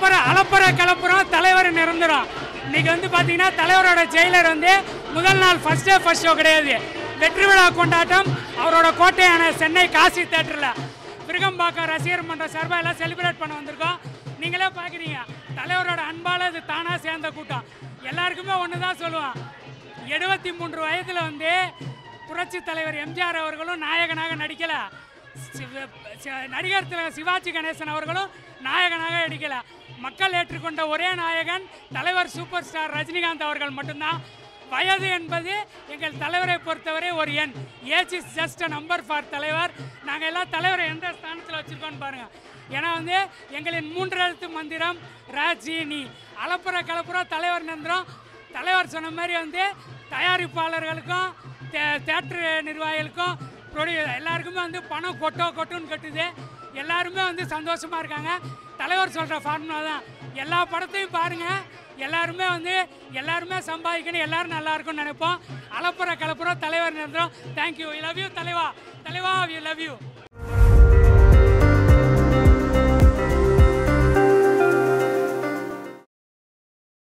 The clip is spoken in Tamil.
அலப்பற அலப்பற கலப்புறம் தலைவர் நிரந்தரம் இன்னைக்கு வந்து பார்த்தீங்கன்னா தலைவரோட ஜெயிலர் வந்து முதல் நாள் ஃபர்ஸ்ட் டே ஃபர்ஸ்ட் ஷோ கிடையாது வெற்றி விழா கொண்டாட்டம் அவரோட கோட்டையான சென்னை காசி தேட்டரில் விருகம்பாக்கம் ரசிகர் மன்ற சார்பாக எல்லாம் செலிப்ரேட் பண்ண வந்திருக்கோம் நீங்களே பார்க்குறீங்க தலைவரோட அன்பால் இது தானாக சேர்ந்த கூட்டம் எல்லாருக்குமே ஒன்று தான் சொல்லுவான் எழுபத்தி மூன்று வயதில் வந்து புரட்சி தலைவர் எம்ஜிஆர் அவர்களும் நாயகனாக நடிக்கல சிவ- சி- நடிகர் திலகம் சிவாஜி கணேசன் அவர்களும் நாயகனாக நடிக்கல மக்கள் ஏற்றுக்கொண்ட ஒரே நாயகன் தலைவர் சூப்பர் ஸ்டார் ரஜினிகாந்த் அவர்கள் மட்டும்தான் வயது என்பது எங்கள் தலைவரை பொறுத்தவரை ஒரு எண் age is just a number for தலைவர் நாங்கள் எல்லாம் தலைவரை எந்த ஸ்தானத்தில் வச்சுருக்கோன்னு பாருங்கள் ஏன்னா வந்து எங்களின் மூன்றெழுத்து மந்திரம் ராஜினி அலப்புற கலப்புற தலைவர் நந்திரம் தலைவர் சொன்ன மாதிரி வந்து தயாரிப்பாளர்களுக்கும் தே- தேட்டரு நிர்வாகிகளுக்கும் ப்ரொடியூ எல்லாருக்குமே வந்து பணம் கொட்டோ கொட்டுன்னு கட்டுது எல்லாருமே வந்து சந்தோஷமாக இருக்காங்க தலைவர் சொல்கிற ஃபார்முலா தான் எல்லா படத்தையும் பாருங்கள் எல்லாருமே வந்து எல்லாருமே சம்பாதிக்கணும் எல்லாரும் நல்லா இருக்கும்னு நினைப்போம் அலப்புற கலப்புற தலைவர் நிரந்தரம் தேங்க்யூ லவ் யூ தலைவா தலைவா யூ லவ் யூ